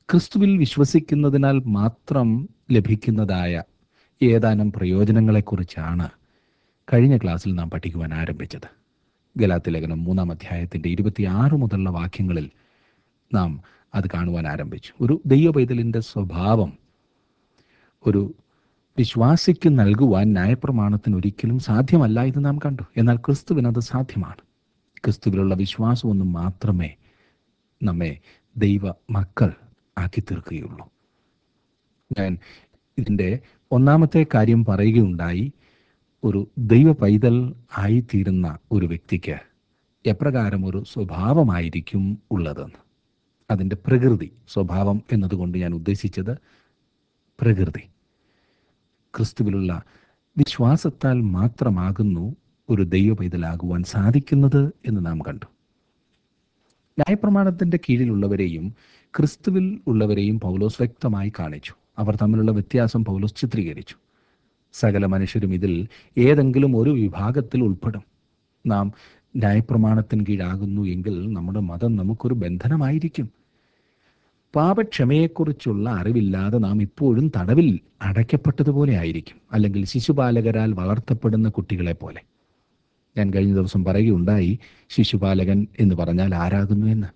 ക്രിസ്തുവിൽ വിശ്വസിക്കുന്നതിനാൽ മാത്രം ലഭിക്കുന്നതായ ഏതാനും പ്രയോജനങ്ങളെക്കുറിച്ചാണ് കഴിഞ്ഞ ക്ലാസ്സിൽ നാം പഠിക്കുവാൻ ആരംഭിച്ചത് ഗലാത്തി ലേഖനം മൂന്നാം അധ്യായത്തിൻ്റെ ഇരുപത്തിയാറ് മുതലുള്ള വാക്യങ്ങളിൽ നാം അത് കാണുവാൻ ആരംഭിച്ചു ഒരു ദൈവ പൈതലിൻ്റെ സ്വഭാവം ഒരു വിശ്വാസിക്ക് നൽകുവാൻ ന്യായപ്രമാണത്തിന് ഒരിക്കലും സാധ്യമല്ല എന്ന് നാം കണ്ടു എന്നാൽ ക്രിസ്തുവിന് അത് സാധ്യമാണ് ക്രിസ്തുവിലുള്ള വിശ്വാസമൊന്നും മാത്രമേ നമ്മെ ദൈവ മക്കൾ ആക്കി തീർക്കുകയുള്ളൂ ഞാൻ ഇതിൻ്റെ ഒന്നാമത്തെ കാര്യം പറയുകയുണ്ടായി ഒരു ദൈവ പൈതൽ ആയിത്തീരുന്ന ഒരു വ്യക്തിക്ക് എപ്രകാരം ഒരു സ്വഭാവമായിരിക്കും ഉള്ളതെന്ന് അതിൻ്റെ പ്രകൃതി സ്വഭാവം എന്നതുകൊണ്ട് ഞാൻ ഉദ്ദേശിച്ചത് പ്രകൃതി ക്രിസ്തുവിലുള്ള വിശ്വാസത്താൽ മാത്രമാകുന്നു ഒരു ദൈവ പൈതലാകുവാൻ സാധിക്കുന്നത് എന്ന് നാം കണ്ടു ന്യായപ്രമാണത്തിന്റെ കീഴിലുള്ളവരെയും ക്രിസ്തുവിൽ ഉള്ളവരെയും പൗലോസ് വ്യക്തമായി കാണിച്ചു അവർ തമ്മിലുള്ള വ്യത്യാസം പൗലോസ് ചിത്രീകരിച്ചു സകല മനുഷ്യരും ഇതിൽ ഏതെങ്കിലും ഒരു വിഭാഗത്തിൽ ഉൾപ്പെടും നാം ന്യായപ്രമാണത്തിന് കീഴാകുന്നു എങ്കിൽ നമ്മുടെ മതം നമുക്കൊരു ബന്ധനമായിരിക്കും പാപക്ഷമയെക്കുറിച്ചുള്ള അറിവില്ലാതെ നാം ഇപ്പോഴും തടവിൽ അടയ്ക്കപ്പെട്ടതുപോലെ ആയിരിക്കും അല്ലെങ്കിൽ ശിശുപാലകരാൽ വളർത്തപ്പെടുന്ന കുട്ടികളെ പോലെ ഞാൻ കഴിഞ്ഞ ദിവസം പറയുകയുണ്ടായി ശിശുപാലകൻ എന്ന് പറഞ്ഞാൽ ആരാകുന്നു എന്ന്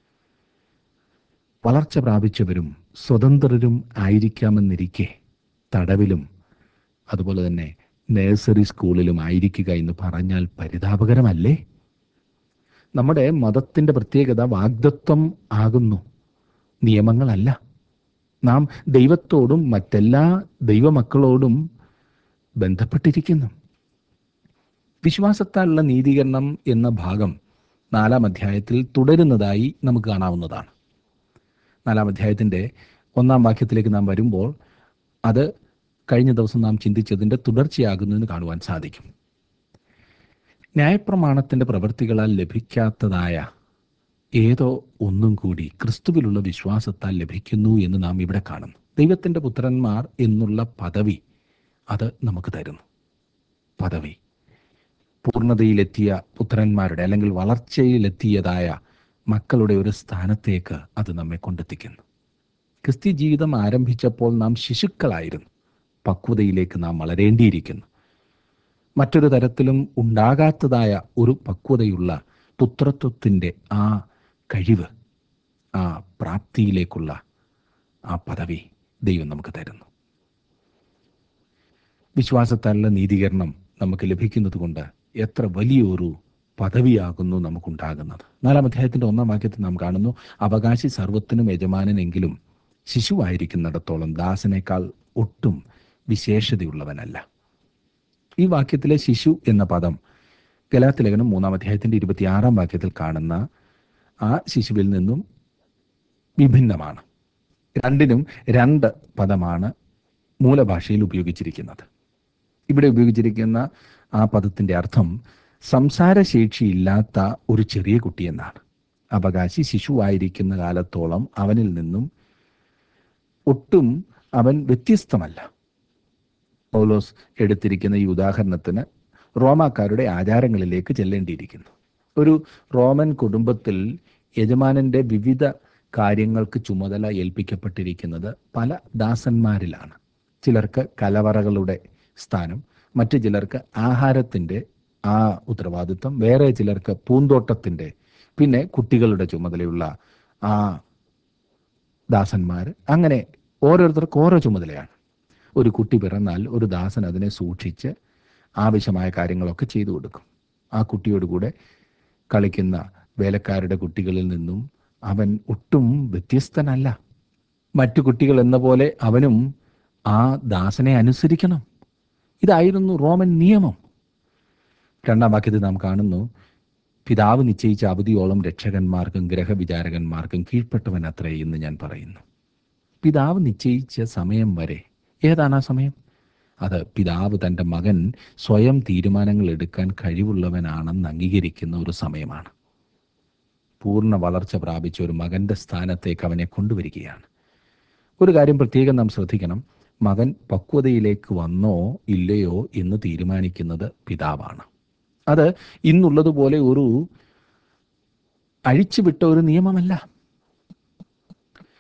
വളർച്ച പ്രാപിച്ചവരും സ്വതന്ത്രരും ആയിരിക്കാമെന്നിരിക്കെ തടവിലും അതുപോലെ തന്നെ നഴ്സറി സ്കൂളിലും ആയിരിക്കുക എന്ന് പറഞ്ഞാൽ പരിതാപകരമല്ലേ നമ്മുടെ മതത്തിൻ്റെ പ്രത്യേകത വാഗ്ദത്വം ആകുന്നു നിയമങ്ങളല്ല നാം ദൈവത്തോടും മറ്റെല്ലാ ദൈവമക്കളോടും ബന്ധപ്പെട്ടിരിക്കുന്നു വിശ്വാസത്താലുള്ള നീതീകരണം എന്ന ഭാഗം നാലാം അധ്യായത്തിൽ തുടരുന്നതായി നമുക്ക് കാണാവുന്നതാണ് നാലാം അധ്യായത്തിൻ്റെ ഒന്നാം വാക്യത്തിലേക്ക് നാം വരുമ്പോൾ അത് കഴിഞ്ഞ ദിവസം നാം ചിന്തിച്ചതിൻ്റെ തുടർച്ചയാകുന്നു എന്ന് കാണുവാൻ സാധിക്കും ന്യായപ്രമാണത്തിൻ്റെ പ്രവൃത്തികളാൽ ലഭിക്കാത്തതായ ഏതോ ഒന്നും കൂടി ക്രിസ്തുവിലുള്ള വിശ്വാസത്താൽ ലഭിക്കുന്നു എന്ന് നാം ഇവിടെ കാണുന്നു ദൈവത്തിൻ്റെ പുത്രന്മാർ എന്നുള്ള പദവി അത് നമുക്ക് തരുന്നു പദവി പൂർണ്ണതയിലെത്തിയ പുത്രന്മാരുടെ അല്ലെങ്കിൽ വളർച്ചയിലെത്തിയതായ മക്കളുടെ ഒരു സ്ഥാനത്തേക്ക് അത് നമ്മെ കൊണ്ടെത്തിക്കുന്നു ക്രിസ്ത്യ ജീവിതം ആരംഭിച്ചപ്പോൾ നാം ശിശുക്കളായിരുന്നു പക്വതയിലേക്ക് നാം വളരേണ്ടിയിരിക്കുന്നു മറ്റൊരു തരത്തിലും ഉണ്ടാകാത്തതായ ഒരു പക്വതയുള്ള പുത്രത്വത്തിൻ്റെ ആ കഴിവ് ആ പ്രാപ്തിയിലേക്കുള്ള ആ പദവി ദൈവം നമുക്ക് തരുന്നു വിശ്വാസത്താലുള്ള നീതീകരണം നമുക്ക് ലഭിക്കുന്നത് കൊണ്ട് എത്ര വലിയൊരു പദവിയാകുന്നു നമുക്കുണ്ടാകുന്നത് നാലാം അധ്യായത്തിന്റെ ഒന്നാം വാക്യത്തിൽ നാം കാണുന്നു അവകാശി സർവത്തിനും യജമാനനെങ്കിലും ശിശുവായിരിക്കുന്നിടത്തോളം ദാസനേക്കാൾ ഒട്ടും വിശേഷതയുള്ളവനല്ല ഈ വാക്യത്തിലെ ശിശു എന്ന പദം ഗലാത്തിലേഖനം മൂന്നാം അധ്യായത്തിന്റെ ഇരുപത്തിയാറാം വാക്യത്തിൽ കാണുന്ന ആ ശിശുവിൽ നിന്നും വിഭിന്നമാണ് രണ്ടിനും രണ്ട് പദമാണ് മൂലഭാഷയിൽ ഉപയോഗിച്ചിരിക്കുന്നത് ഇവിടെ ഉപയോഗിച്ചിരിക്കുന്ന ആ പദത്തിന്റെ അർത്ഥം സംസാരശേഷിയില്ലാത്ത ഒരു ചെറിയ കുട്ടി എന്നാണ് അവകാശി ശിശുവായിരിക്കുന്ന കാലത്തോളം അവനിൽ നിന്നും ഒട്ടും അവൻ വ്യത്യസ്തമല്ല പൗലോസ് എടുത്തിരിക്കുന്ന ഈ ഉദാഹരണത്തിന് റോമാക്കാരുടെ ആചാരങ്ങളിലേക്ക് ചെല്ലേണ്ടിയിരിക്കുന്നു ഒരു റോമൻ കുടുംബത്തിൽ യജമാനന്റെ വിവിധ കാര്യങ്ങൾക്ക് ചുമതല ഏൽപ്പിക്കപ്പെട്ടിരിക്കുന്നത് പല ദാസന്മാരിലാണ് ചിലർക്ക് കലവറകളുടെ സ്ഥാനം മറ്റു ചിലർക്ക് ആഹാരത്തിൻ്റെ ആ ഉത്തരവാദിത്വം വേറെ ചിലർക്ക് പൂന്തോട്ടത്തിൻ്റെ പിന്നെ കുട്ടികളുടെ ചുമതലയുള്ള ആ ദാസന്മാർ അങ്ങനെ ഓരോരുത്തർക്ക് ഓരോ ചുമതലയാണ് ഒരു കുട്ടി പിറന്നാൽ ഒരു ദാസൻ അതിനെ സൂക്ഷിച്ച് ആവശ്യമായ കാര്യങ്ങളൊക്കെ ചെയ്തു കൊടുക്കും ആ കുട്ടിയോട് കൂടെ കളിക്കുന്ന വേലക്കാരുടെ കുട്ടികളിൽ നിന്നും അവൻ ഒട്ടും വ്യത്യസ്തനല്ല മറ്റു കുട്ടികൾ എന്ന പോലെ അവനും ആ ദാസനെ അനുസരിക്കണം ഇതായിരുന്നു റോമൻ നിയമം രണ്ടാം വാക്യത്തിൽ നാം കാണുന്നു പിതാവ് നിശ്ചയിച്ച അവധിയോളം രക്ഷകന്മാർക്കും ഗ്രഹവിചാരകന്മാർക്കും കീഴ്പ്പെട്ടവൻ അത്രേ എന്ന് ഞാൻ പറയുന്നു പിതാവ് നിശ്ചയിച്ച സമയം വരെ ഏതാണ് ആ സമയം അത് പിതാവ് തൻ്റെ മകൻ സ്വയം തീരുമാനങ്ങൾ എടുക്കാൻ കഴിവുള്ളവനാണെന്ന് അംഗീകരിക്കുന്ന ഒരു സമയമാണ് പൂർണ്ണ വളർച്ച പ്രാപിച്ച ഒരു മകന്റെ സ്ഥാനത്തേക്ക് അവനെ കൊണ്ടുവരികയാണ് ഒരു കാര്യം പ്രത്യേകം നാം ശ്രദ്ധിക്കണം മകൻ പക്വതയിലേക്ക് വന്നോ ഇല്ലയോ എന്ന് തീരുമാനിക്കുന്നത് പിതാവാണ് അത് ഇന്നുള്ളതുപോലെ ഒരു അഴിച്ചുവിട്ട ഒരു നിയമമല്ല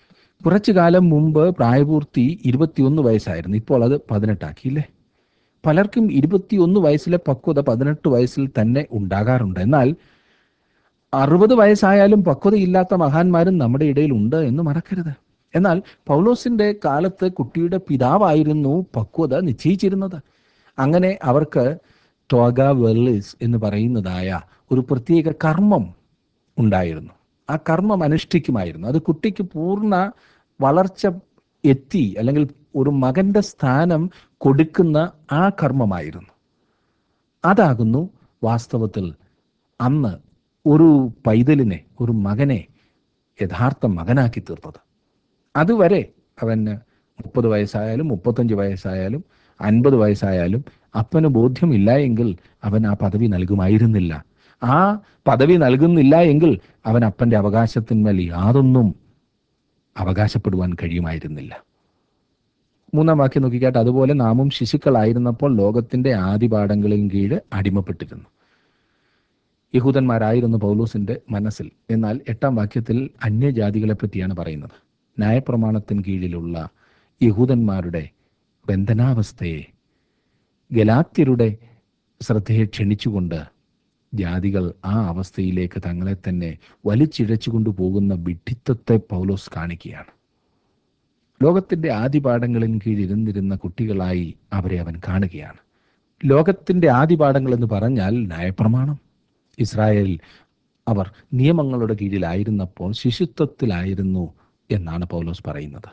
കുറച്ചു കാലം മുമ്പ് പ്രായപൂർത്തി ഇരുപത്തിയൊന്ന് വയസ്സായിരുന്നു ഇപ്പോൾ അത് പതിനെട്ടാക്കിയില്ലേ പലർക്കും ഇരുപത്തിയൊന്ന് വയസ്സിലെ പക്വത പതിനെട്ട് വയസ്സിൽ തന്നെ ഉണ്ടാകാറുണ്ട് എന്നാൽ അറുപത് വയസ്സായാലും പക്വതയില്ലാത്ത മഹാന്മാരും നമ്മുടെ ഇടയിൽ ഉണ്ട് എന്ന് മറക്കരുത് എന്നാൽ പൗലോസിന്റെ കാലത്ത് കുട്ടിയുടെ പിതാവായിരുന്നു പക്വത നിശ്ചയിച്ചിരുന്നത് അങ്ങനെ അവർക്ക് ടോഗ വെർലിസ് എന്ന് പറയുന്നതായ ഒരു പ്രത്യേക കർമ്മം ഉണ്ടായിരുന്നു ആ കർമ്മം അനുഷ്ഠിക്കുമായിരുന്നു അത് കുട്ടിക്ക് പൂർണ്ണ വളർച്ച എത്തി അല്ലെങ്കിൽ ഒരു മകന്റെ സ്ഥാനം കൊടുക്കുന്ന ആ കർമ്മമായിരുന്നു അതാകുന്നു വാസ്തവത്തിൽ അന്ന് ഒരു പൈതലിനെ ഒരു മകനെ യഥാർത്ഥ മകനാക്കി തീർത്തത് അതുവരെ അവന് മുപ്പത് വയസ്സായാലും മുപ്പത്തഞ്ച് വയസ്സായാലും അൻപത് വയസ്സായാലും അപ്പന് ബോധ്യമില്ല എങ്കിൽ അവൻ ആ പദവി നൽകുമായിരുന്നില്ല ആ പദവി നൽകുന്നില്ല എങ്കിൽ അവൻ അപ്പന്റെ അവകാശത്തിന്മേൽ യാതൊന്നും അവകാശപ്പെടുവാൻ കഴിയുമായിരുന്നില്ല മൂന്നാം വാക്യം നോക്കിക്കാട്ട് അതുപോലെ നാമും ശിശുക്കളായിരുന്നപ്പോൾ ലോകത്തിന്റെ ആദിപാഠങ്ങളിൽ കീഴ് അടിമപ്പെട്ടിരുന്നു യഹൂദന്മാരായിരുന്നു പൗലൂസിന്റെ മനസ്സിൽ എന്നാൽ എട്ടാം വാക്യത്തിൽ അന്യജാതികളെ പറ്റിയാണ് പറയുന്നത് ന്യായപ്രമാണത്തിന് കീഴിലുള്ള യഹൂദന്മാരുടെ ബന്ധനാവസ്ഥയെ ഗലാത്യരുടെ ശ്രദ്ധയെ ക്ഷണിച്ചുകൊണ്ട് ജാതികൾ ആ അവസ്ഥയിലേക്ക് തങ്ങളെ തന്നെ വലിച്ചിഴച്ചുകൊണ്ടു പോകുന്ന വിഡ്ഢിത്വത്തെ പൗലോസ് കാണിക്കുകയാണ് ലോകത്തിന്റെ ആദിപാഠങ്ങളിൽ കീഴിരുന്നിരുന്ന കുട്ടികളായി അവരെ അവൻ കാണുകയാണ് ലോകത്തിന്റെ ആദിപാഠങ്ങൾ എന്ന് പറഞ്ഞാൽ ന്യായപ്രമാണം ഇസ്രായേൽ അവർ നിയമങ്ങളുടെ കീഴിലായിരുന്നപ്പോൾ ശിശുത്വത്തിലായിരുന്നു എന്നാണ് പൗലോസ് പറയുന്നത്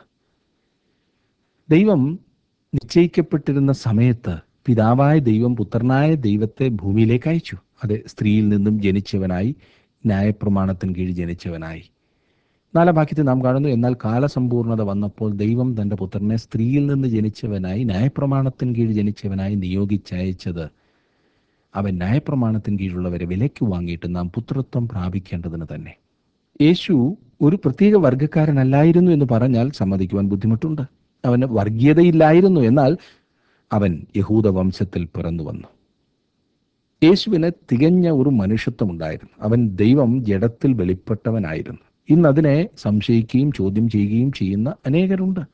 ദൈവം നിശ്ചയിക്കപ്പെട്ടിരുന്ന സമയത്ത് പിതാവായ ദൈവം പുത്രനായ ദൈവത്തെ ഭൂമിയിലേക്ക് അയച്ചു അത് സ്ത്രീയിൽ നിന്നും ജനിച്ചവനായി ന്യായപ്രമാണത്തിന് കീഴിൽ ജനിച്ചവനായി നാലാം വാക്യത്തിൽ നാം കാണുന്നു എന്നാൽ കാലസമ്പൂർണത വന്നപ്പോൾ ദൈവം തന്റെ പുത്രനെ സ്ത്രീയിൽ നിന്ന് ജനിച്ചവനായി ന്യായപ്രമാണത്തിന് കീഴിൽ ജനിച്ചവനായി നിയോഗിച്ചയച്ചത് അവൻ ന്യായപ്രമാണത്തിന് കീഴിലുള്ളവരെ വിലയ്ക്ക് വാങ്ങിയിട്ട് നാം പുത്രത്വം പ്രാപിക്കേണ്ടതിന് തന്നെ യേശു ഒരു പ്രത്യേക വർഗക്കാരനല്ലായിരുന്നു എന്ന് പറഞ്ഞാൽ സമ്മതിക്കുവാൻ ബുദ്ധിമുട്ടുണ്ട് അവന് വർഗീയതയില്ലായിരുന്നു എന്നാൽ അവൻ യഹൂദ വംശത്തിൽ പിറന്നു വന്നു യേശുവിന് തികഞ്ഞ ഒരു മനുഷ്യത്വം ഉണ്ടായിരുന്നു അവൻ ദൈവം ജഡത്തിൽ വെളിപ്പെട്ടവനായിരുന്നു ഇന്ന് അതിനെ സംശയിക്കുകയും ചോദ്യം ചെയ്യുകയും ചെയ്യുന്ന അനേകരുണ്ട്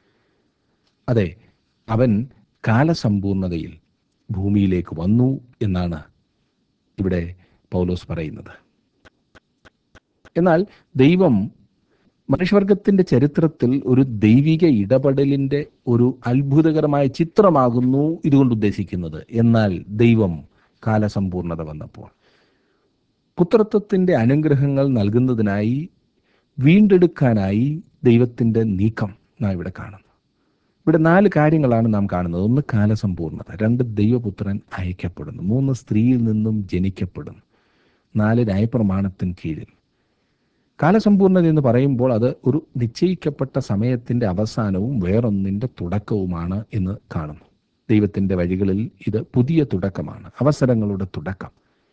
അതെ അവൻ കാലസമ്പൂർണതയിൽ ഭൂമിയിലേക്ക് വന്നു എന്നാണ് ഇവിടെ പൗലോസ് പറയുന്നത് എന്നാൽ ദൈവം മനുഷ്യവർഗത്തിന്റെ ചരിത്രത്തിൽ ഒരു ദൈവിക ഇടപെടലിന്റെ ഒരു അത്ഭുതകരമായ ചിത്രമാകുന്നു ഇതുകൊണ്ട് ഉദ്ദേശിക്കുന്നത് എന്നാൽ ദൈവം കാലസമ്പൂർണത വന്നപ്പോൾ പുത്രത്വത്തിന്റെ അനുഗ്രഹങ്ങൾ നൽകുന്നതിനായി വീണ്ടെടുക്കാനായി ദൈവത്തിന്റെ നീക്കം നാം ഇവിടെ കാണുന്നു ഇവിടെ നാല് കാര്യങ്ങളാണ് നാം കാണുന്നത് ഒന്ന് കാലസമ്പൂർണത രണ്ട് ദൈവപുത്രൻ അയക്കപ്പെടുന്നു മൂന്ന് സ്ത്രീയിൽ നിന്നും ജനിക്കപ്പെടുന്നു നാല് ന്യായപ്രമാണത്തിന് കീഴിൽ കാലസമ്പൂർണത എന്ന് പറയുമ്പോൾ അത് ഒരു നിശ്ചയിക്കപ്പെട്ട സമയത്തിന്റെ അവസാനവും വേറൊന്നിന്റെ തുടക്കവുമാണ് എന്ന് കാണുന്നു ദൈവത്തിന്റെ വഴികളിൽ ഇത് പുതിയ തുടക്കമാണ് അവസരങ്ങളുടെ തുടക്കം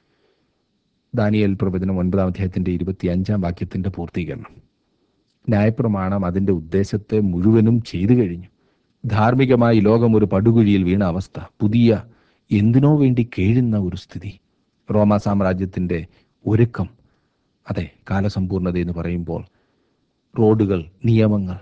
ദാനിയൽ പ്രവചനം ഒൻപതാം അധ്യായത്തിന്റെ ഇരുപത്തി അഞ്ചാം വാക്യത്തിന്റെ പൂർത്തീകരണം ന്യായപ്രമാണം അതിന്റെ ഉദ്ദേശത്തെ മുഴുവനും ചെയ്തു കഴിഞ്ഞു ധാർമ്മികമായി ലോകം ഒരു പടുകുഴിയിൽ വീണ അവസ്ഥ പുതിയ എന്തിനോ വേണ്ടി കേഴുന്ന ഒരു സ്ഥിതി റോമ സാമ്രാജ്യത്തിന്റെ ഒരുക്കം അതെ കാലസമ്പൂർണത എന്ന് പറയുമ്പോൾ റോഡുകൾ നിയമങ്ങൾ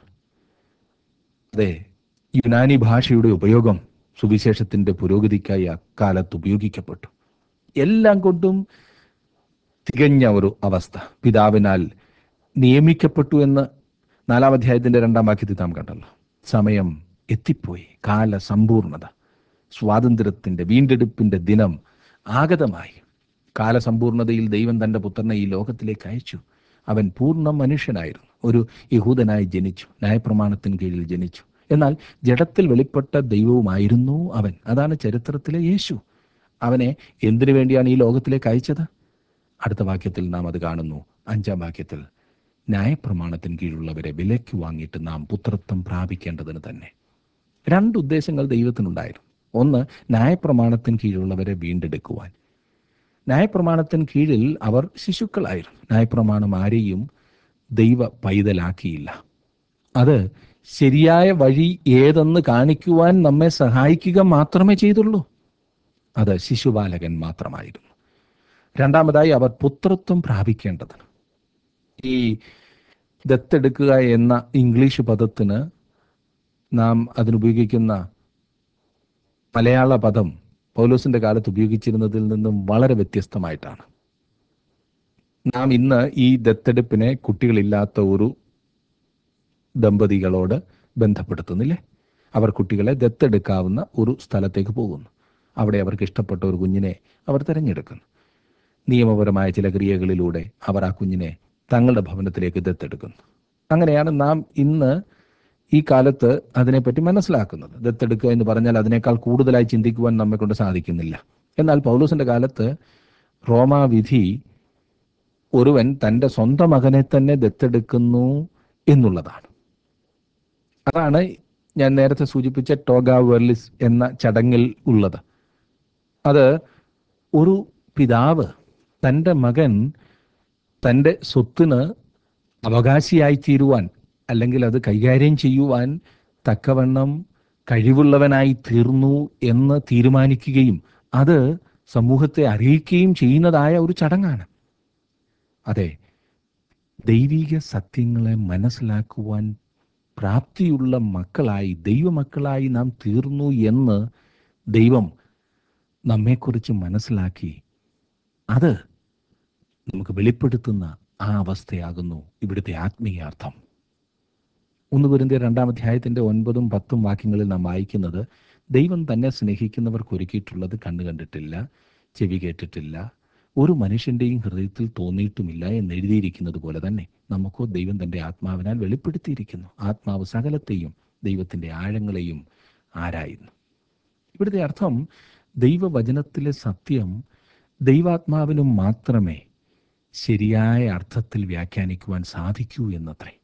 അതെ യുനാനി ഭാഷയുടെ ഉപയോഗം സുവിശേഷത്തിന്റെ പുരോഗതിക്കായി അക്കാലത്ത് ഉപയോഗിക്കപ്പെട്ടു എല്ലാം കൊണ്ടും തികഞ്ഞ ഒരു അവസ്ഥ പിതാവിനാൽ നിയമിക്കപ്പെട്ടു എന്ന് നാലാം അധ്യായത്തിന്റെ രണ്ടാം വാക്യത്തിൽ നാം കണ്ടല്ലോ സമയം എത്തിപ്പോയി കാല സമ്പൂർണത സ്വാതന്ത്ര്യത്തിന്റെ വീണ്ടെടുപ്പിന്റെ ദിനം ആഗതമായി കാലസമ്പൂർണതയിൽ ദൈവം തന്റെ പുത്രനെ ഈ ലോകത്തിലേക്ക് അയച്ചു അവൻ പൂർണ്ണ മനുഷ്യനായിരുന്നു ഒരു യഹൂദനായി ജനിച്ചു ന്യായപ്രമാണത്തിന് കീഴിൽ ജനിച്ചു എന്നാൽ ജഡത്തിൽ വെളിപ്പെട്ട ദൈവവുമായിരുന്നു അവൻ അതാണ് ചരിത്രത്തിലെ യേശു അവനെ എന്തിനു വേണ്ടിയാണ് ഈ ലോകത്തിലേക്ക് അയച്ചത് അടുത്ത വാക്യത്തിൽ നാം അത് കാണുന്നു അഞ്ചാം വാക്യത്തിൽ ന്യായപ്രമാണത്തിന് കീഴിലുള്ളവരെ വിലയ്ക്ക് വാങ്ങിയിട്ട് നാം പുത്രത്വം പ്രാപിക്കേണ്ടതിന് തന്നെ രണ്ട് ഉദ്ദേശങ്ങൾ ദൈവത്തിനുണ്ടായിരുന്നു ഒന്ന് ന്യായപ്രമാണത്തിന് കീഴിലുള്ളവരെ വീണ്ടെടുക്കുവാൻ ന്യായപ്രമാണത്തിന് കീഴിൽ അവർ ശിശുക്കളായിരുന്നു ന്യായപ്രമാണം ആരെയും ദൈവ പൈതലാക്കിയില്ല അത് ശരിയായ വഴി ഏതെന്ന് കാണിക്കുവാൻ നമ്മെ സഹായിക്കുക മാത്രമേ ചെയ്തുള്ളൂ അത് ശിശുബാലകൻ മാത്രമായിരുന്നു രണ്ടാമതായി അവർ പുത്രത്വം പ്രാപിക്കേണ്ടതിന് ഈ ദത്തെടുക്കുക എന്ന ഇംഗ്ലീഷ് പദത്തിന് നാം അതിനുപയോഗിക്കുന്ന മലയാള പദം പൗലോസിന്റെ കാലത്ത് ഉപയോഗിച്ചിരുന്നതിൽ നിന്നും വളരെ വ്യത്യസ്തമായിട്ടാണ് നാം ഇന്ന് ഈ ദത്തെടുപ്പിനെ കുട്ടികളില്ലാത്ത ഒരു ദമ്പതികളോട് ബന്ധപ്പെടുത്തുന്നില്ലേ അവർ കുട്ടികളെ ദത്തെടുക്കാവുന്ന ഒരു സ്ഥലത്തേക്ക് പോകുന്നു അവിടെ അവർക്ക് ഇഷ്ടപ്പെട്ട ഒരു കുഞ്ഞിനെ അവർ തിരഞ്ഞെടുക്കുന്നു നിയമപരമായ ചില ക്രിയകളിലൂടെ അവർ ആ കുഞ്ഞിനെ തങ്ങളുടെ ഭവനത്തിലേക്ക് ദത്തെടുക്കുന്നു അങ്ങനെയാണ് നാം ഇന്ന് ഈ കാലത്ത് അതിനെപ്പറ്റി മനസ്സിലാക്കുന്നത് ദത്തെടുക്കുക എന്ന് പറഞ്ഞാൽ അതിനേക്കാൾ കൂടുതലായി ചിന്തിക്കുവാൻ നമ്മെ കൊണ്ട് സാധിക്കുന്നില്ല എന്നാൽ പൗലൂസിന്റെ കാലത്ത് റോമാവിധി ഒരുവൻ തൻ്റെ സ്വന്തം മകനെ തന്നെ ദത്തെടുക്കുന്നു എന്നുള്ളതാണ് അതാണ് ഞാൻ നേരത്തെ സൂചിപ്പിച്ച ടോഗ വെർലിസ് എന്ന ചടങ്ങിൽ ഉള്ളത് അത് ഒരു പിതാവ് തൻ്റെ മകൻ തൻ്റെ സ്വത്തിന് അവകാശിയായി തീരുവാൻ അല്ലെങ്കിൽ അത് കൈകാര്യം ചെയ്യുവാൻ തക്കവണ്ണം കഴിവുള്ളവനായി തീർന്നു എന്ന് തീരുമാനിക്കുകയും അത് സമൂഹത്തെ അറിയിക്കുകയും ചെയ്യുന്നതായ ഒരു ചടങ്ങാണ് അതെ ദൈവിക സത്യങ്ങളെ മനസ്സിലാക്കുവാൻ പ്രാപ്തിയുള്ള മക്കളായി ദൈവമക്കളായി നാം തീർന്നു എന്ന് ദൈവം നമ്മെക്കുറിച്ച് മനസ്സിലാക്കി അത് നമുക്ക് വെളിപ്പെടുത്തുന്ന ആ അവസ്ഥയാകുന്നു ഇവിടുത്തെ ആത്മീയാർത്ഥം ഒന്ന് കുരിന്തിയ രണ്ടാം അധ്യായത്തിന്റെ ഒൻപതും പത്തും വാക്യങ്ങളിൽ നാം വായിക്കുന്നത് ദൈവം തന്നെ സ്നേഹിക്കുന്നവർക്ക് ഒരുക്കിയിട്ടുള്ളത് കണ്ണു കണ്ടിട്ടില്ല ചെവി കേട്ടിട്ടില്ല ഒരു മനുഷ്യന്റെയും ഹൃദയത്തിൽ തോന്നിയിട്ടുമില്ല എന്ന് എഴുതിയിരിക്കുന്നത് പോലെ തന്നെ നമുക്കോ ദൈവം തന്റെ ആത്മാവിനാൽ വെളിപ്പെടുത്തിയിരിക്കുന്നു ആത്മാവ് സകലത്തെയും ദൈവത്തിന്റെ ആഴങ്ങളെയും ആരായുന്നു ഇവിടുത്തെ അർത്ഥം ദൈവവചനത്തിലെ സത്യം ദൈവാത്മാവിനും മാത്രമേ ശരിയായ അർത്ഥത്തിൽ വ്യാഖ്യാനിക്കുവാൻ സാധിക്കൂ എന്നത്രേ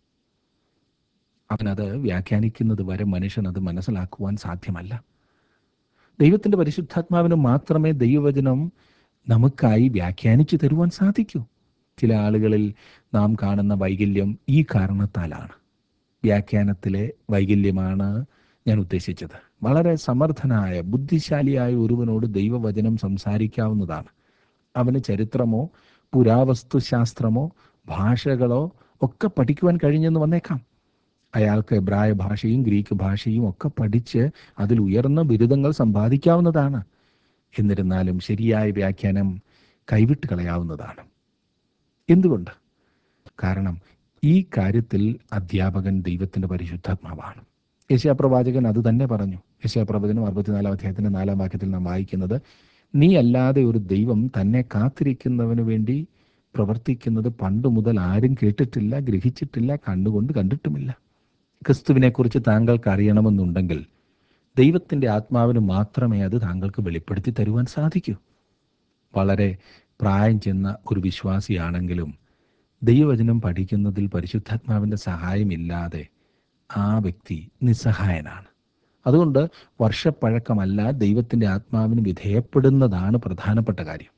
അവനത് വ്യാഖ്യാനിക്കുന്നത് വരെ മനുഷ്യൻ അത് മനസ്സിലാക്കുവാൻ സാധ്യമല്ല ദൈവത്തിന്റെ പരിശുദ്ധാത്മാവിന് മാത്രമേ ദൈവവചനം നമുക്കായി വ്യാഖ്യാനിച്ചു തരുവാൻ സാധിക്കൂ ചില ആളുകളിൽ നാം കാണുന്ന വൈകല്യം ഈ കാരണത്താലാണ് വ്യാഖ്യാനത്തിലെ വൈകല്യമാണ് ഞാൻ ഉദ്ദേശിച്ചത് വളരെ സമർത്ഥനായ ബുദ്ധിശാലിയായ ഒരുവനോട് ദൈവവചനം സംസാരിക്കാവുന്നതാണ് അവന് ചരിത്രമോ പുരാവസ്തുശാസ്ത്രമോ ഭാഷകളോ ഒക്കെ പഠിക്കുവാൻ കഴിഞ്ഞെന്ന് വന്നേക്കാം അയാൾക്ക് എബ്രായ ഭാഷയും ഗ്രീക്ക് ഭാഷയും ഒക്കെ പഠിച്ച് അതിൽ ഉയർന്ന ബിരുദങ്ങൾ സമ്പാദിക്കാവുന്നതാണ് എന്നിരുന്നാലും ശരിയായ വ്യാഖ്യാനം കൈവിട്ട് കളയാവുന്നതാണ് എന്തുകൊണ്ട് കാരണം ഈ കാര്യത്തിൽ അധ്യാപകൻ ദൈവത്തിന്റെ പരിശുദ്ധാത്മാവാണ് യശാപ്രവാചകൻ അത് തന്നെ പറഞ്ഞു യശാപ്രവചനം അറുപത്തിനാലാം അധ്യായത്തിന്റെ നാലാം വാക്യത്തിൽ നാം വായിക്കുന്നത് നീ അല്ലാതെ ഒരു ദൈവം തന്നെ കാത്തിരിക്കുന്നവന് വേണ്ടി പ്രവർത്തിക്കുന്നത് പണ്ട് മുതൽ ആരും കേട്ടിട്ടില്ല ഗ്രഹിച്ചിട്ടില്ല കണ്ണുകൊണ്ട് കണ്ടിട്ടുമില്ല ക്രിസ്തുവിനെ കുറിച്ച് താങ്കൾക്ക് അറിയണമെന്നുണ്ടെങ്കിൽ ദൈവത്തിന്റെ ആത്മാവിന് മാത്രമേ അത് താങ്കൾക്ക് വെളിപ്പെടുത്തി തരുവാൻ സാധിക്കൂ വളരെ പ്രായം ചെന്ന ഒരു വിശ്വാസിയാണെങ്കിലും ദൈവവചനം പഠിക്കുന്നതിൽ പരിശുദ്ധാത്മാവിന്റെ സഹായമില്ലാതെ ആ വ്യക്തി നിസ്സഹായനാണ് അതുകൊണ്ട് വർഷപ്പഴക്കമല്ല ദൈവത്തിന്റെ ആത്മാവിന് വിധേയപ്പെടുന്നതാണ് പ്രധാനപ്പെട്ട കാര്യം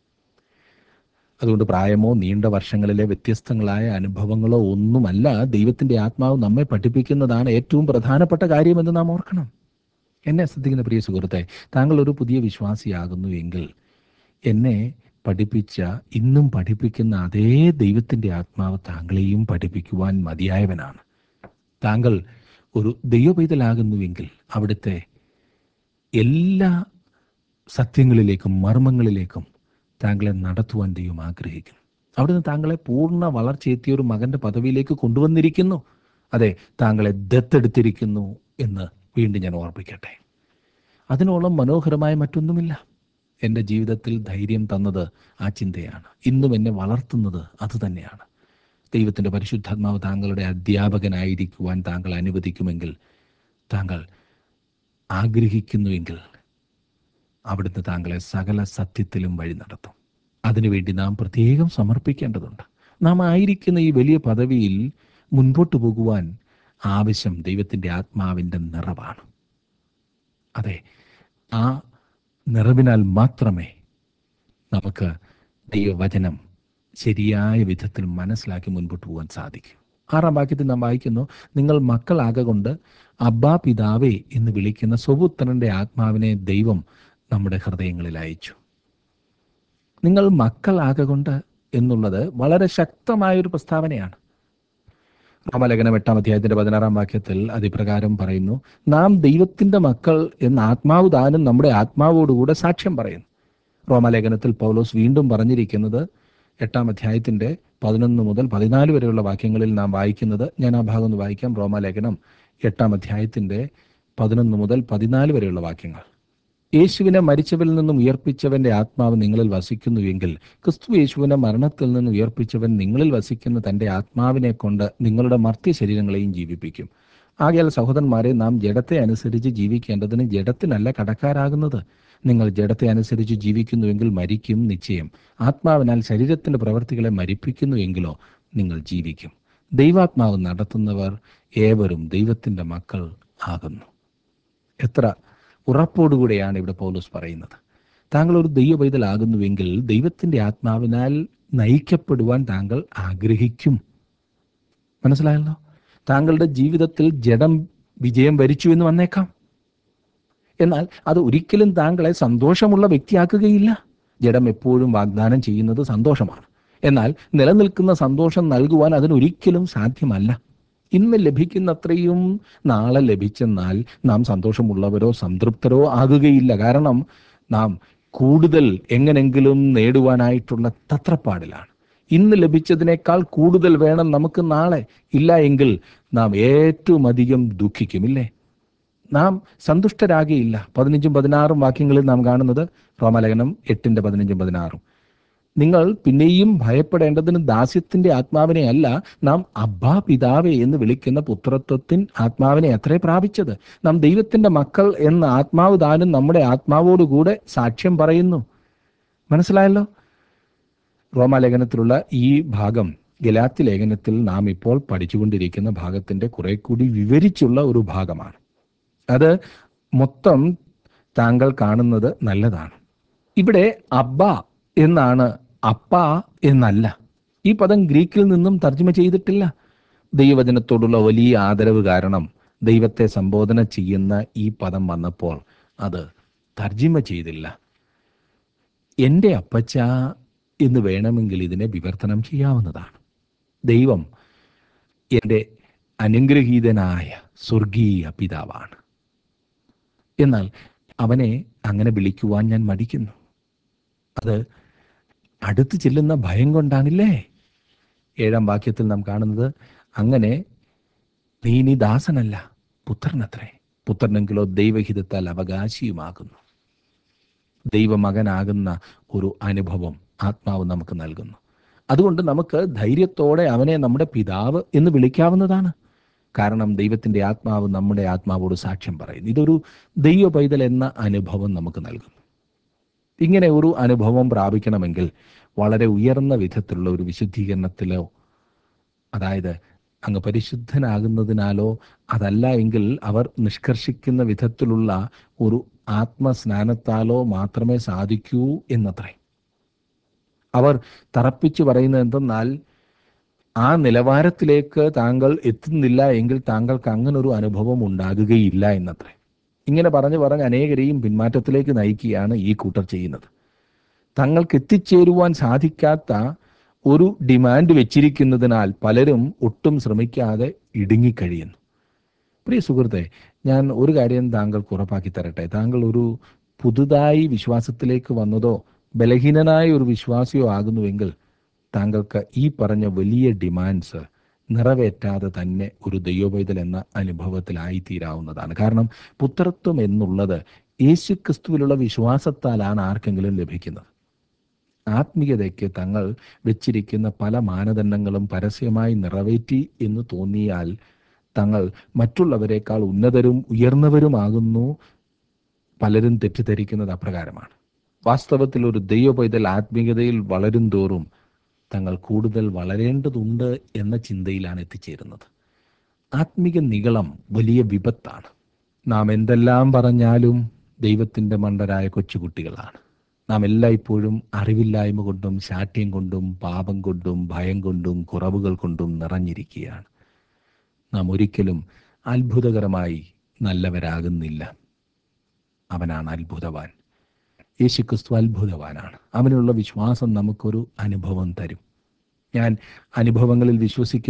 അതുകൊണ്ട് പ്രായമോ നീണ്ട വർഷങ്ങളിലെ വ്യത്യസ്തങ്ങളായ അനുഭവങ്ങളോ ഒന്നുമല്ല ദൈവത്തിന്റെ ആത്മാവ് നമ്മെ പഠിപ്പിക്കുന്നതാണ് ഏറ്റവും പ്രധാനപ്പെട്ട കാര്യമെന്ന് നാം ഓർക്കണം എന്നെ ശ്രദ്ധിക്കുന്ന പ്രിയ സുഹൃത്തെ താങ്കൾ ഒരു പുതിയ വിശ്വാസിയാകുന്നു എങ്കിൽ എന്നെ പഠിപ്പിച്ച ഇന്നും പഠിപ്പിക്കുന്ന അതേ ദൈവത്തിന്റെ ആത്മാവ് താങ്കളെയും പഠിപ്പിക്കുവാൻ മതിയായവനാണ് താങ്കൾ ഒരു ദൈവപൈതലാകുന്നുവെങ്കിൽ അവിടുത്തെ എല്ലാ സത്യങ്ങളിലേക്കും മർമ്മങ്ങളിലേക്കും താങ്കളെ നടത്തുവാൻ ദൈവം ആഗ്രഹിക്കുന്നു അവിടുന്ന് താങ്കളെ പൂർണ്ണ വളർച്ചയെത്തിയ ഒരു മകന്റെ പദവിയിലേക്ക് കൊണ്ടുവന്നിരിക്കുന്നു അതെ താങ്കളെ ദത്തെടുത്തിരിക്കുന്നു എന്ന് വീണ്ടും ഞാൻ ഓർപ്പിക്കട്ടെ അതിനോളം മനോഹരമായ മറ്റൊന്നുമില്ല എൻ്റെ ജീവിതത്തിൽ ധൈര്യം തന്നത് ആ ചിന്തയാണ് ഇന്നും എന്നെ വളർത്തുന്നത് അത് തന്നെയാണ് ദൈവത്തിൻ്റെ പരിശുദ്ധാത്മാവ് താങ്കളുടെ അധ്യാപകനായിരിക്കുവാൻ താങ്കൾ അനുവദിക്കുമെങ്കിൽ താങ്കൾ ആഗ്രഹിക്കുന്നുവെങ്കിൽ അവിടുന്ന് താങ്കളെ സകല സത്യത്തിലും വഴി നടത്തും അതിനുവേണ്ടി നാം പ്രത്യേകം സമർപ്പിക്കേണ്ടതുണ്ട് നാം ആയിരിക്കുന്ന ഈ വലിയ പദവിയിൽ മുൻപോട്ട് പോകുവാൻ ആവശ്യം ദൈവത്തിൻ്റെ ആത്മാവിൻ്റെ നിറവാണ് അതെ ആ നിറവിനാൽ മാത്രമേ നമുക്ക് ദൈവവചനം ശരിയായ വിധത്തിൽ മനസ്സിലാക്കി മുൻപോട്ട് പോകാൻ സാധിക്കും ആറാം വാക്യത്തിൽ നാം വായിക്കുന്നു നിങ്ങൾ മക്കളാകൊണ്ട് അബ്ബാ പിതാവേ എന്ന് വിളിക്കുന്ന സ്വപുത്രന്റെ ആത്മാവിനെ ദൈവം നമ്മുടെ ഹൃദയങ്ങളിൽ അയച്ചു നിങ്ങൾ മക്കളാകൊണ്ട് എന്നുള്ളത് വളരെ ശക്തമായൊരു പ്രസ്താവനയാണ് റോമലേഖനം എട്ടാം അധ്യായത്തിന്റെ പതിനാറാം വാക്യത്തിൽ അതിപ്രകാരം പറയുന്നു നാം ദൈവത്തിന്റെ മക്കൾ എന്ന ആത്മാവ് താനും നമ്മുടെ ആത്മാവോടുകൂടെ സാക്ഷ്യം പറയുന്നു റോമലേഖനത്തിൽ പൗലോസ് വീണ്ടും പറഞ്ഞിരിക്കുന്നത് എട്ടാം അധ്യായത്തിന്റെ പതിനൊന്ന് മുതൽ പതിനാല് വരെയുള്ള വാക്യങ്ങളിൽ നാം വായിക്കുന്നത് ഞാൻ ആ ഭാഗം ഒന്ന് വായിക്കാം റോമാലേഖനം എട്ടാം അധ്യായത്തിന്റെ പതിനൊന്ന് മുതൽ പതിനാല് വരെയുള്ള വാക്യങ്ങൾ യേശുവിനെ മരിച്ചവരിൽ നിന്നും ഉയർപ്പിച്ചവന്റെ ആത്മാവ് നിങ്ങളിൽ വസിക്കുന്നുവെങ്കിൽ ക്രിസ്തു യേശുവിനെ മരണത്തിൽ നിന്ന് ഉയർപ്പിച്ചവൻ നിങ്ങളിൽ വസിക്കുന്ന തന്റെ ആത്മാവിനെ കൊണ്ട് നിങ്ങളുടെ മർത്യ ശരീരങ്ങളെയും ജീവിപ്പിക്കും ആകയാൽ സഹോദരന്മാരെ നാം ജഡത്തെ അനുസരിച്ച് ജീവിക്കേണ്ടതിന് ജഡത്തിനല്ല കടക്കാരാകുന്നത് നിങ്ങൾ ജഡത്തെ അനുസരിച്ച് ജീവിക്കുന്നുവെങ്കിൽ മരിക്കും നിശ്ചയം ആത്മാവിനാൽ ശരീരത്തിന്റെ പ്രവർത്തികളെ മരിപ്പിക്കുന്നുവെങ്കിലോ നിങ്ങൾ ജീവിക്കും ദൈവാത്മാവ് നടത്തുന്നവർ ഏവരും ദൈവത്തിന്റെ മക്കൾ ആകുന്നു എത്ര ഉറപ്പോടുകൂടെയാണ് ഇവിടെ പൗലോസ് പറയുന്നത് താങ്കൾ ഒരു ദൈവ പൈതലാകുന്നുവെങ്കിൽ ദൈവത്തിന്റെ ആത്മാവിനാൽ നയിക്കപ്പെടുവാൻ താങ്കൾ ആഗ്രഹിക്കും മനസ്സിലായല്ലോ താങ്കളുടെ ജീവിതത്തിൽ ജഡം വിജയം വരിച്ചു എന്ന് വന്നേക്കാം എന്നാൽ അത് ഒരിക്കലും താങ്കളെ സന്തോഷമുള്ള വ്യക്തിയാക്കുകയില്ല ജഡം എപ്പോഴും വാഗ്ദാനം ചെയ്യുന്നത് സന്തോഷമാണ് എന്നാൽ നിലനിൽക്കുന്ന സന്തോഷം നൽകുവാൻ അതിനൊരിക്കലും സാധ്യമല്ല ഇന്ന് ലഭിക്കുന്നത്രയും നാളെ ലഭിച്ചെന്നാൽ നാം സന്തോഷമുള്ളവരോ സംതൃപ്തരോ ആകുകയില്ല കാരണം നാം കൂടുതൽ എങ്ങനെങ്കിലും നേടുവാനായിട്ടുള്ള തത്രപ്പാടിലാണ് ഇന്ന് ലഭിച്ചതിനേക്കാൾ കൂടുതൽ വേണം നമുക്ക് നാളെ ഇല്ല എങ്കിൽ നാം ഏറ്റവും അധികം ദുഃഖിക്കുമില്ലേ നാം സന്തുഷ്ടരാകയില്ല പതിനഞ്ചും പതിനാറും വാക്യങ്ങളിൽ നാം കാണുന്നത് റോമലേഖനം എട്ടിന്റെ പതിനഞ്ചും പതിനാറും നിങ്ങൾ പിന്നെയും ഭയപ്പെടേണ്ടതിന് ദാസ്യത്തിന്റെ ആത്മാവിനെ അല്ല നാം അബ്ബാ പിതാവേ എന്ന് വിളിക്കുന്ന പുത്രത്വത്തിൻ ആത്മാവിനെ അത്രേ പ്രാപിച്ചത് നാം ദൈവത്തിന്റെ മക്കൾ എന്ന ആത്മാവ് താനും നമ്മുടെ ആത്മാവോടുകൂടെ സാക്ഷ്യം പറയുന്നു മനസ്സിലായല്ലോ റോമാലേഖനത്തിലുള്ള ഈ ഭാഗം ഗലാത്തി ലേഖനത്തിൽ നാം ഇപ്പോൾ പഠിച്ചുകൊണ്ടിരിക്കുന്ന ഭാഗത്തിന്റെ കുറെ കൂടി വിവരിച്ചുള്ള ഒരു ഭാഗമാണ് അത് മൊത്തം താങ്കൾ കാണുന്നത് നല്ലതാണ് ഇവിടെ അബ്ബ എന്നാണ് അപ്പ എന്നല്ല ഈ പദം ഗ്രീക്കിൽ നിന്നും തർജ്ജമ ചെയ്തിട്ടില്ല ദൈവവചനത്തോടുള്ള വലിയ ആദരവ് കാരണം ദൈവത്തെ സംബോധന ചെയ്യുന്ന ഈ പദം വന്നപ്പോൾ അത് തർജ്ജിമ ചെയ്തില്ല എൻ്റെ അപ്പച്ച എന്ന് വേണമെങ്കിൽ ഇതിനെ വിവർത്തനം ചെയ്യാവുന്നതാണ് ദൈവം എൻ്റെ അനുഗ്രഹീതനായ സ്വർഗീയ പിതാവാണ് എന്നാൽ അവനെ അങ്ങനെ വിളിക്കുവാൻ ഞാൻ മടിക്കുന്നു അത് അടുത്ത് ചെല്ലുന്ന ഭയം കൊണ്ടാണില്ലേ ഏഴാം വാക്യത്തിൽ നാം കാണുന്നത് അങ്ങനെ നീ നീ ദാസനല്ല പുത്രനത്രേ പുത്രനെങ്കിലോ ദൈവഹിതത്താൽ അവകാശിയുമാകുന്നു ദൈവമകനാകുന്ന ഒരു അനുഭവം ആത്മാവ് നമുക്ക് നൽകുന്നു അതുകൊണ്ട് നമുക്ക് ധൈര്യത്തോടെ അവനെ നമ്മുടെ പിതാവ് എന്ന് വിളിക്കാവുന്നതാണ് കാരണം ദൈവത്തിന്റെ ആത്മാവ് നമ്മുടെ ആത്മാവോട് സാക്ഷ്യം പറയുന്നു ഇതൊരു ദൈവ പൈതൽ എന്ന അനുഭവം നമുക്ക് നൽകുന്നു ഇങ്ങനെ ഒരു അനുഭവം പ്രാപിക്കണമെങ്കിൽ വളരെ ഉയർന്ന വിധത്തിലുള്ള ഒരു വിശുദ്ധീകരണത്തിലോ അതായത് അങ്ങ് പരിശുദ്ധനാകുന്നതിനാലോ അതല്ല എങ്കിൽ അവർ നിഷ്കർഷിക്കുന്ന വിധത്തിലുള്ള ഒരു ആത്മസ്നാനത്താലോ മാത്രമേ സാധിക്കൂ എന്നത്രേ അവർ തറപ്പിച്ചു പറയുന്നത് എന്തെന്നാൽ ആ നിലവാരത്തിലേക്ക് താങ്കൾ എത്തുന്നില്ല എങ്കിൽ താങ്കൾക്ക് അങ്ങനെ ഒരു അനുഭവം ഉണ്ടാകുകയില്ല എന്നത്രേ ഇങ്ങനെ പറഞ്ഞു പറഞ്ഞ് അനേകരെയും പിന്മാറ്റത്തിലേക്ക് നയിക്കുകയാണ് ഈ കൂട്ടർ ചെയ്യുന്നത് തങ്ങൾക്ക് എത്തിച്ചേരുവാൻ സാധിക്കാത്ത ഒരു ഡിമാൻഡ് വെച്ചിരിക്കുന്നതിനാൽ പലരും ഒട്ടും ശ്രമിക്കാതെ ഇടുങ്ങിക്കഴിയുന്നു പ്രിയ സുഹൃത്തെ ഞാൻ ഒരു കാര്യം താങ്കൾക്ക് ഉറപ്പാക്കി തരട്ടെ താങ്കൾ ഒരു പുതുതായി വിശ്വാസത്തിലേക്ക് വന്നതോ ബലഹീനനായ ഒരു വിശ്വാസിയോ ആകുന്നുവെങ്കിൽ താങ്കൾക്ക് ഈ പറഞ്ഞ വലിയ ഡിമാൻഡ്സ് നിറവേറ്റാതെ തന്നെ ഒരു ദൈവപൈതൽ എന്ന അനുഭവത്തിലായിത്തീരാവുന്നതാണ് കാരണം പുത്രത്വം എന്നുള്ളത് യേശു ക്രിസ്തുവിലുള്ള വിശ്വാസത്താലാണ് ആർക്കെങ്കിലും ലഭിക്കുന്നത് ആത്മീയതയ്ക്ക് തങ്ങൾ വെച്ചിരിക്കുന്ന പല മാനദണ്ഡങ്ങളും പരസ്യമായി നിറവേറ്റി എന്ന് തോന്നിയാൽ തങ്ങൾ മറ്റുള്ളവരെക്കാൾ ഉന്നതരും ഉയർന്നവരുമാകുന്നു പലരും തെറ്റിദ്ധരിക്കുന്നത് അപ്രകാരമാണ് വാസ്തവത്തിൽ ഒരു ദൈവ പൈതൽ ആത്മീയതയിൽ വളരും തോറും തങ്ങൾ കൂടുതൽ വളരേണ്ടതുണ്ട് എന്ന ചിന്തയിലാണ് എത്തിച്ചേരുന്നത് ആത്മീക നികളം വലിയ വിപത്താണ് നാം എന്തെല്ലാം പറഞ്ഞാലും ദൈവത്തിൻ്റെ മണ്ടരായ കൊച്ചുകുട്ടികളാണ് നാം എല്ലായ്പ്പോഴും അറിവില്ലായ്മ കൊണ്ടും ശാഠ്യം കൊണ്ടും പാപം കൊണ്ടും ഭയം കൊണ്ടും കുറവുകൾ കൊണ്ടും നിറഞ്ഞിരിക്കുകയാണ് നാം ഒരിക്കലും അത്ഭുതകരമായി നല്ലവരാകുന്നില്ല അവനാണ് അത്ഭുതവാൻ യേശുക്രിസ്തു അത്ഭുതവാനാണ് അവനുള്ള വിശ്വാസം നമുക്കൊരു അനുഭവം തരും ഞാൻ അനുഭവങ്ങളിൽ വിശ്വസിക്കുന്നു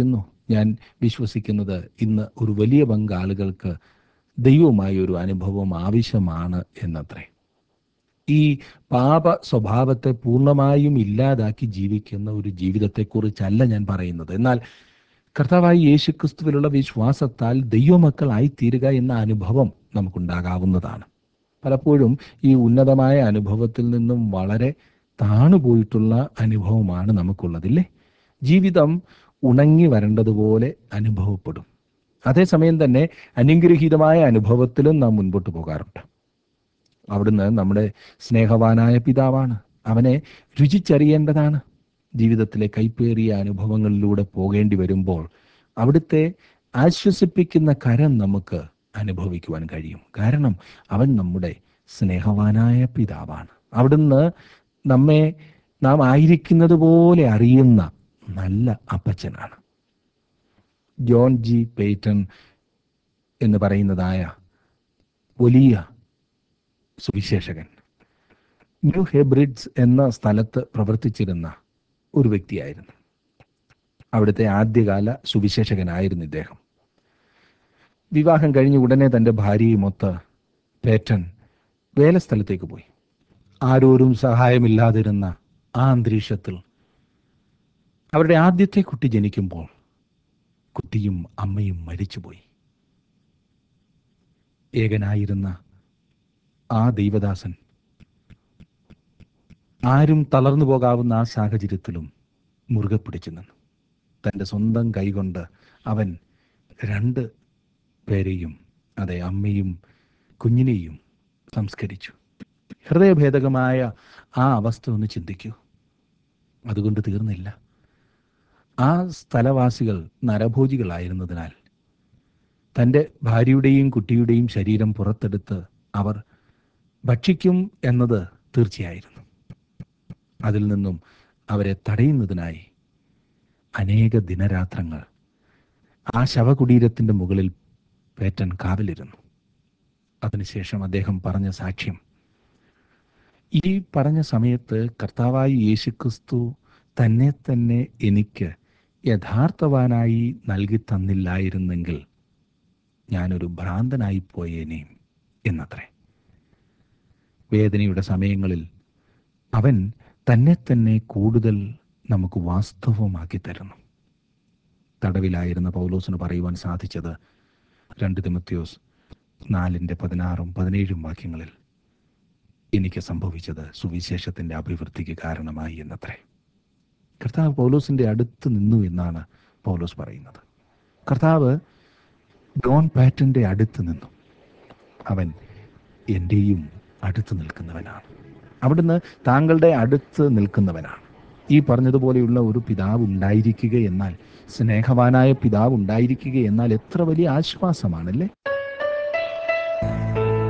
ഞാൻ വിശ്വസിക്കുന്നത് ഇന്ന് ഒരു വലിയ പങ്ക് ആളുകൾക്ക് ദൈവവുമായ ഒരു അനുഭവം ആവശ്യമാണ് എന്നത്രേ ഈ പാപ സ്വഭാവത്തെ പൂർണ്ണമായും ഇല്ലാതാക്കി ജീവിക്കുന്ന ഒരു ജീവിതത്തെക്കുറിച്ചല്ല ഞാൻ പറയുന്നത് എന്നാൽ കർത്താവായി യേശുക്രിസ്തുവിലുള്ള വിശ്വാസത്താൽ ദൈവമക്കളായി തീരുക എന്ന അനുഭവം നമുക്കുണ്ടാകാവുന്നതാണ് പലപ്പോഴും ഈ ഉന്നതമായ അനുഭവത്തിൽ നിന്നും വളരെ താണുപോയിട്ടുള്ള അനുഭവമാണ് നമുക്കുള്ളതില്ലേ ജീവിതം ഉണങ്ങി വരേണ്ടതുപോലെ അനുഭവപ്പെടും അതേസമയം തന്നെ അനുഗ്രഹീതമായ അനുഭവത്തിലും നാം മുൻപോട്ട് പോകാറുണ്ട് അവിടുന്ന് നമ്മുടെ സ്നേഹവാനായ പിതാവാണ് അവനെ രുചിച്ചറിയേണ്ടതാണ് ജീവിതത്തിലെ കൈപ്പേറിയ അനുഭവങ്ങളിലൂടെ പോകേണ്ടി വരുമ്പോൾ അവിടുത്തെ ആശ്വസിപ്പിക്കുന്ന കരം നമുക്ക് അനുഭവിക്കുവാൻ കഴിയും കാരണം അവൻ നമ്മുടെ സ്നേഹവാനായ പിതാവാണ് അവിടുന്ന് നമ്മെ നാം ആയിരിക്കുന്നത് പോലെ അറിയുന്ന നല്ല അപ്പച്ചനാണ് ജോൺ ജി പേറ്റൺ എന്ന് പറയുന്നതായ വലിയ സുവിശേഷകൻ ന്യൂ ഹെബ്രിഡ്സ് എന്ന സ്ഥലത്ത് പ്രവർത്തിച്ചിരുന്ന ഒരു വ്യക്തിയായിരുന്നു അവിടുത്തെ ആദ്യകാല സുവിശേഷകനായിരുന്നു ഇദ്ദേഹം വിവാഹം കഴിഞ്ഞ് ഉടനെ തൻ്റെ ഭാര്യയുമൊത്ത് പേറ്റൻ വേലസ്ഥലത്തേക്ക് പോയി ആരോരും സഹായമില്ലാതിരുന്ന ആ അന്തരീക്ഷത്തിൽ അവരുടെ ആദ്യത്തെ കുട്ടി ജനിക്കുമ്പോൾ കുട്ടിയും അമ്മയും മരിച്ചുപോയി ഏകനായിരുന്ന ആ ദൈവദാസൻ ആരും തളർന്നു പോകാവുന്ന ആ സാഹചര്യത്തിലും മുറുകെ പിടിച്ചു നിന്നു തൻ്റെ സ്വന്തം കൈകൊണ്ട് അവൻ രണ്ട് പേരെയും അതെ അമ്മയും കുഞ്ഞിനെയും സംസ്കരിച്ചു ഹൃദയഭേദകമായ ആ അവസ്ഥ ഒന്ന് ചിന്തിക്കൂ അതുകൊണ്ട് തീർന്നില്ല ആ സ്ഥലവാസികൾ നരഭോജികളായിരുന്നതിനാൽ തൻ്റെ ഭാര്യയുടെയും കുട്ടിയുടെയും ശരീരം പുറത്തെടുത്ത് അവർ ഭക്ഷിക്കും എന്നത് തീർച്ചയായിരുന്നു അതിൽ നിന്നും അവരെ തടയുന്നതിനായി അനേക ദിനരാത്രങ്ങൾ ആ ശവകുടീരത്തിൻ്റെ മുകളിൽ പേറ്റൻ കാവലിരുന്നു അതിനുശേഷം അദ്ദേഹം പറഞ്ഞ സാക്ഷ്യം ഈ പറഞ്ഞ സമയത്ത് കർത്താവായി യേശുക്രിസ്തു തന്നെ തന്നെ എനിക്ക് യഥാർത്ഥവാനായി നൽകി തന്നില്ലായിരുന്നെങ്കിൽ ഞാനൊരു ഭ്രാന്തനായി പോയേനേയും എന്നത്രേ വേദനയുടെ സമയങ്ങളിൽ അവൻ തന്നെ തന്നെ കൂടുതൽ നമുക്ക് വാസ്തവമാക്കി തരുന്നു തടവിലായിരുന്ന പൗലോസിന് പറയുവാൻ സാധിച്ചത് രണ്ട് തിമത്യോസ് നാലിൻ്റെ പതിനാറും പതിനേഴും വാക്യങ്ങളിൽ എനിക്ക് സംഭവിച്ചത് സുവിശേഷത്തിൻ്റെ അഭിവൃദ്ധിക്ക് കാരണമായി എന്നത്രേ കർത്താവ് പൗലോസിൻ്റെ അടുത്ത് നിന്നു എന്നാണ് പൗലോസ് പറയുന്നത് കർത്താവ് ജോൺ പാറ്റൻ്റെ അടുത്ത് നിന്നു അവൻ എൻ്റെയും അടുത്ത് നിൽക്കുന്നവനാണ് അവിടുന്ന് താങ്കളുടെ അടുത്ത് നിൽക്കുന്നവനാണ് ഈ പറഞ്ഞതുപോലെയുള്ള ഒരു പിതാവ് ഉണ്ടായിരിക്കുക എന്നാൽ സ്നേഹവാനായ പിതാവ് ഉണ്ടായിരിക്കുക എന്നാൽ എത്ര വലിയ ആശ്വാസമാണല്ലേ